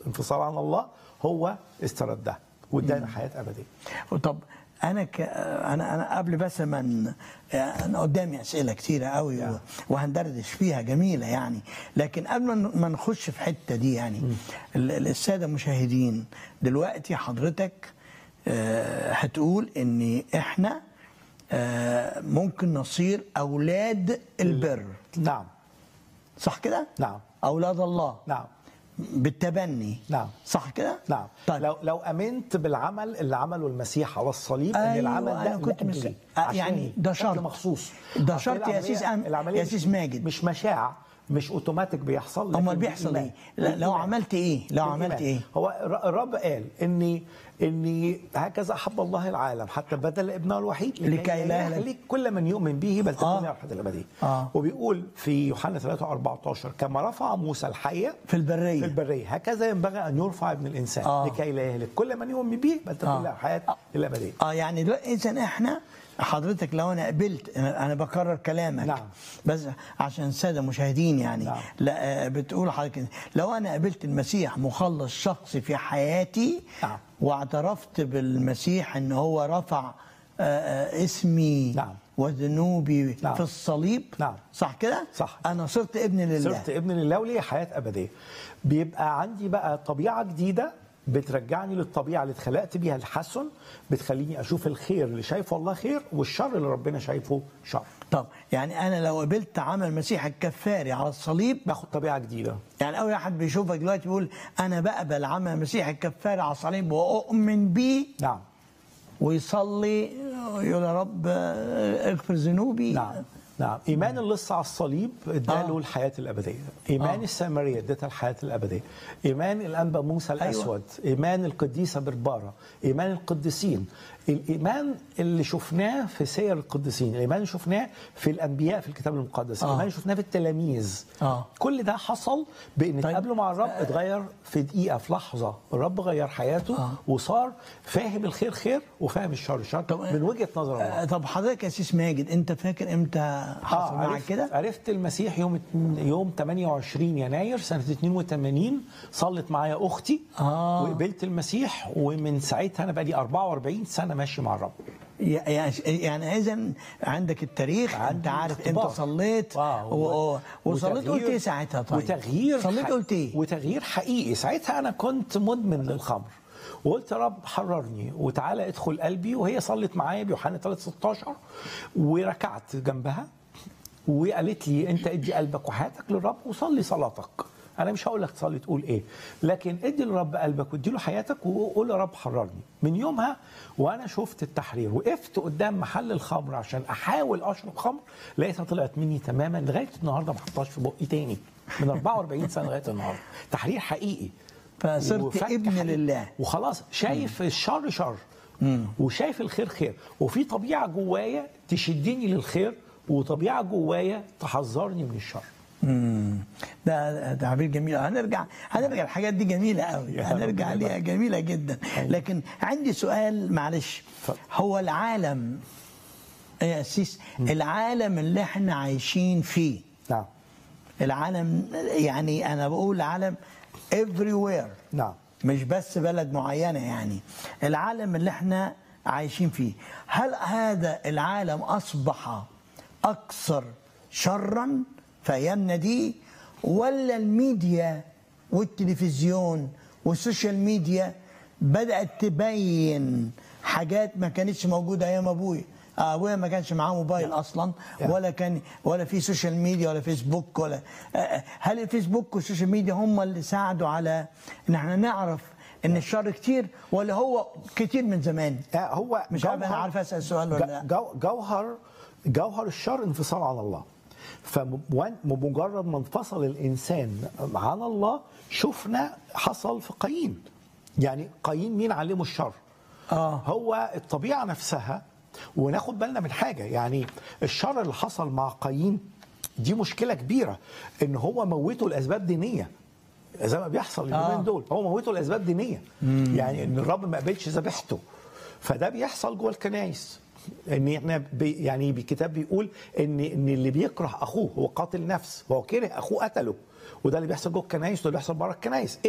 انفصال عن الله هو استردها وادانا حياه ابديه طب انا ك... انا انا قبل بس ما ن... انا قدامي اسئله كتيره قوي و... وهندردش فيها جميله يعني لكن قبل ما ن- ما نخش في الحته دي يعني ال- ال- الساده المشاهدين دلوقتي حضرتك آه، هتقول ان احنا آه، ممكن نصير اولاد البر نعم صح كده؟ نعم. اولاد الله نعم بالتبني نعم. صح كده؟ نعم طيب لو لو امنت بالعمل اللي عمله المسيح على الصليب ان أيوة، العمل ده أنا كنت مس- لأجلي، آه، عشاني، يعني ده بشكل شرط. مخصوص ده أصل شرط يا العملية- أسيس أم- العملية يا مش- أسيس ماجد. مش مشاع مش اوتوماتيك بيحصل لكن امال بيحصل بالإيمان. ايه؟ لا، لو بالإيمان. عملت ايه؟ لو عملت بالإيمان. ايه؟ هو الر- الرب قال اني اني هكذا احب الله العالم حتى بدل ابنه الوحيد لكي لا يهلك. يهلك كل من يؤمن به بل تكون آه. له الحياه الابديه آه. وبيقول في يوحنا 3 14 كما رفع موسى الحيه في البريه في البريه هكذا ينبغي ان يرفع ابن الانسان آه. لكي لا يهلك كل من يؤمن به بل تكون آه. له الحياه الابديه اه يعني دلوقتي اذا احنا حضرتك لو انا قبلت انا أنا بكرر كلامك نعم. بس عشان الساده المشاهدين يعني نعم. لا آه، بتقول حضرتك لو انا قبلت المسيح مخلص شخصي في حياتي نعم. واعترفت بالمسيح ان هو رفع آه، آه، اسمي نعم. وذنوبي نعم. في الصليب نعم. صح كده؟ صح. انا صرت ابن لله صرت ابن لله وليه حياه ابديه بيبقى عندي بقى طبيعه جديده بترجعني للطبيعه اللي اتخلقت بيها الحسن بتخليني اشوف الخير اللي شايفه الله خير والشر اللي ربنا شايفه شر طب يعني انا لو قبلت عمل المسيح الكفاري على الصليب باخد طبيعه جديده يعني اول واحد بيشوفك دلوقتي بيقول انا بقبل عمل المسيح الكفاري على الصليب واؤمن بيه نعم ويصلي يقول يا رب اغفر ذنوبي نعم نعم ايمان اللص على الصليب اداله آه. الحياه الابديه ايمان آه. السامريه ادتها الحياه الابديه ايمان الانبا موسى الاسود ايمان القديسه برباره ايمان القديسين الايمان اللي شفناه في سير القديسين الايمان اللي شفناه في الانبياء في الكتاب المقدس آه. الايمان اللي شفناه في التلاميذ آه. كل ده حصل بان طيب. اتقابلوا مع الرب اتغير في دقيقه في لحظه الرب غير حياته آه. وصار فاهم الخير خير وفاهم الشر شر طب- من وجهه نظر الله آه، طب حضرتك يا سيس ماجد انت فاكر امتى حصل معاك عرفت كده؟ عرفت المسيح يوم اتن- يوم 28 يناير سنه 82 صلت معايا اختي آه. وقبلت المسيح ومن ساعتها انا بقى لي 44 سنه ماشي مع الرب يعني يعني اذا عندك التاريخ انت عندي عارف اختبار. امتى صليت واو. و- و- وصليت وتغيير- قلت ايه ساعتها طيب؟ وتغيير صليت ح- قلت ايه؟ وتغيير حقيقي ساعتها انا كنت مدمن للخمر وقلت يا رب حررني وتعالى ادخل قلبي وهي صلت معايا بيوحنا 3 16 وركعت جنبها وقالت لي انت ادي قلبك وحياتك للرب وصلي صلاتك انا مش هقول لك تصلي تقول ايه لكن ادي للرب قلبك وادي له حياتك وقول يا رب حررني من يومها وانا شفت التحرير وقفت قدام محل الخمر عشان احاول اشرب خمر لقيتها طلعت مني تماما لغايه النهارده ما حطهاش في بقي تاني من 44 سنه لغايه النهارده تحرير حقيقي فصرت وفك ابن حقيقي. لله. وخلاص شايف الشر شر وشايف الخير خير وفي طبيعه جوايا تشدني للخير وطبيعه جوايا تحذرني من الشر مم. ده تعبير جميل هنرجع هنرجع الحاجات دي جميله قوي يا هنرجع رب ليها جميله جدا لكن عندي سؤال معلش اتفضل. هو العالم يا أسيس العالم اللي احنا عايشين فيه نعم العالم يعني انا بقول العالم everywhere نعم مش بس بلد معينه يعني العالم اللي احنا عايشين فيه هل هذا العالم اصبح اكثر شرا في ايامنا دي ولا الميديا والتلفزيون والسوشيال ميديا بدات تبين حاجات ما كانتش موجوده ايام ابويا ابويا ما كانش معاه موبايل اصلا ولا كان ولا في سوشيال ميديا ولا فيسبوك ولا آه، هل الفيسبوك والسوشيال ميديا هم اللي ساعدوا على ان احنا نعرف ان الشر كتير ولا هو كتير من زمان آه، هو مش عارف انا جوهر- عارف اسال السؤال ولا لا جو جوهر جوهر الشر انفصال عن الله فبمجرد ما انفصل الانسان عن الله شفنا حصل في قايين يعني قايين مين علمه الشر آه. هو الطبيعه نفسها وناخد بالنا من حاجه يعني الشر اللي حصل مع قايين دي مشكله كبيره ان هو موته لاسباب دينيه زي ما بيحصل اليومين آه. دول هو موته لاسباب دينيه يعني ان الرب ما قبلش ذبيحته فده بيحصل جوه الكنائس ان احنا بي يعني الكتاب بيقول ان ان اللي بيكره اخوه هو قاتل نفس وهو كره اخوه قتله وده اللي بيحصل جوه الكنائس وده اللي بيحصل بره الكنائس